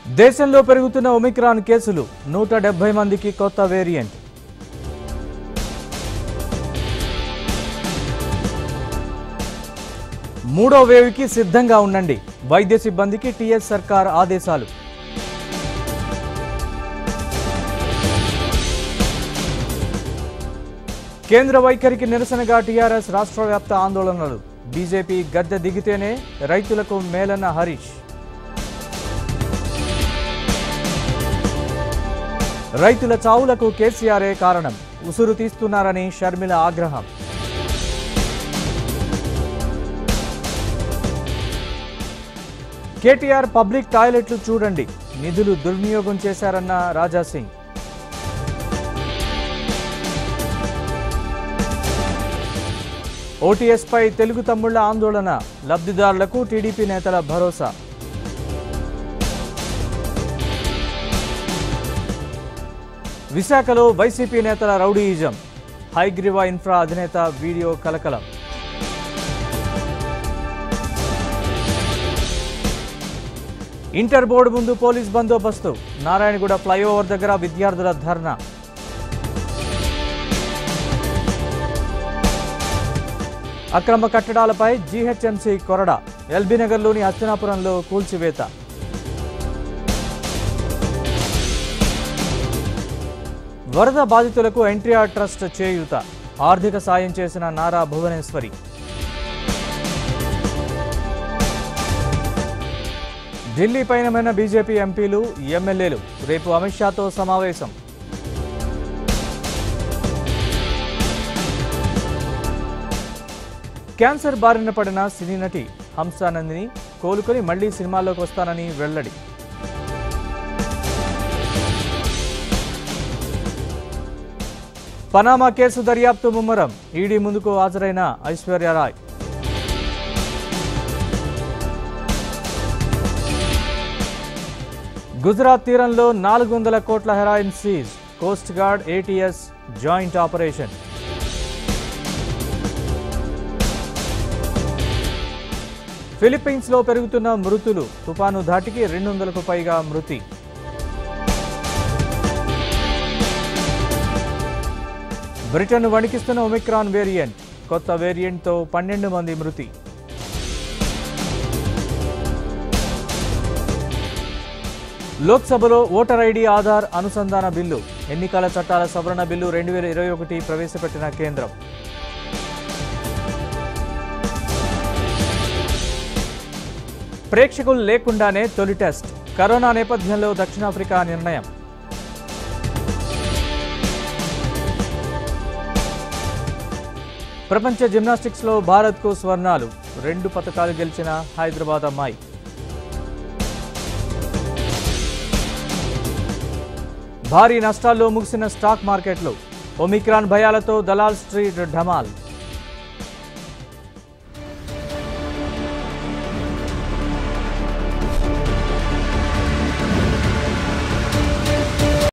దేశంలో పెరుగుతున్న ఒమిక్రాన్ కేసులు నూట డెబ్బై మందికి కొత్త వేరియంట్ మూడో వేవ్కి సిద్ధంగా ఉండండి వైద్య సిబ్బందికి టీఎస్ సర్కార్ ఆదేశాలు కేంద్ర వైఖరికి నిరసనగా టీఆర్ఎస్ రాష్ట్ర వ్యాప్త ఆందోళనలు బీజేపీ గద్దె దిగితేనే రైతులకు మేలన్న హరీష్ రైతుల చావులకు కేసీఆరే కారణం ఉసురు తీస్తున్నారని షర్మిల ఆగ్రహం కేటీఆర్ పబ్లిక్ టాయిలెట్లు చూడండి నిధులు దుర్వినియోగం చేశారన్న రాజాసింగ్ ఓటీఎస్పై తెలుగు తమ్ముళ్ల ఆందోళన లబ్ధిదారులకు టీడీపీ నేతల భరోసా విశాఖలో వైసీపీ నేతల రౌడీయిజం హైగ్రీవా ఇన్ఫ్రా అధినేత వీడియో కలకలం ఇంటర్ బోర్డు ముందు పోలీస్ బందోబస్తు నారాయణగూడ ఫ్లైఓవర్ దగ్గర విద్యార్థుల ధర్నా అక్రమ కట్టడాలపై జీహెచ్ఎంసీ కొరడ ఎల్బీ నగర్లోని అచ్చనాపురంలో కూల్చివేత వరద బాధితులకు ఎన్టీఆర్ ట్రస్ట్ చేయూత ఆర్థిక సాయం చేసిన నారా భువనేశ్వరి ఢిల్లీ పయనమైన బీజేపీ ఎంపీలు ఎమ్మెల్యేలు రేపు అమిత్ షాతో సమావేశం క్యాన్సర్ బారిన పడిన సినీ నటి హంసానందిని కోలుకొని మళ్లీ సినిమాల్లోకి వస్తానని వెల్లడి పనామా కేసు దర్యాప్తు ముమ్మరం ఈడీ ముందుకు హాజరైన ఐశ్వర్యరాయ్ గుజరాత్ తీరంలో నాలుగు వందల కోట్ల heroin seize coast guard ATS joint operation ఫిలిప్పీన్స్లో పెరుగుతున్న మృతులు తుపాను ధాటికి రెండు వందలకు పైగా మృతి బ్రిటన్ వణికిస్తున్న ఒమిక్రాన్ వేరియంట్ కొత్త వేరియంట్తో పన్నెండు మంది మృతి లోక్సభలో ఓటర్ ఐడి ఆధార్ అనుసంధాన బిల్లు ఎన్నికల చట్టాల సవరణ బిల్లు రెండు వేల ఇరవై ఒకటి ప్రవేశపెట్టిన కేంద్రం ప్రేక్షకులు లేకుండానే తొలి టెస్ట్ కరోనా నేపథ్యంలో దక్షిణాఫ్రికా నిర్ణయం ప్రపంచ జిమ్నాస్టిక్స్లో భారత్కు స్వర్ణాలు రెండు పథకాలు గెలిచిన హైదరాబాద్ అమ్మాయి భారీ నష్టాల్లో ముగిసిన స్టాక్ మార్కెట్లు ఒమిక్రాన్ భయాలతో దలాల్ స్ట్రీట్ ఢమాల్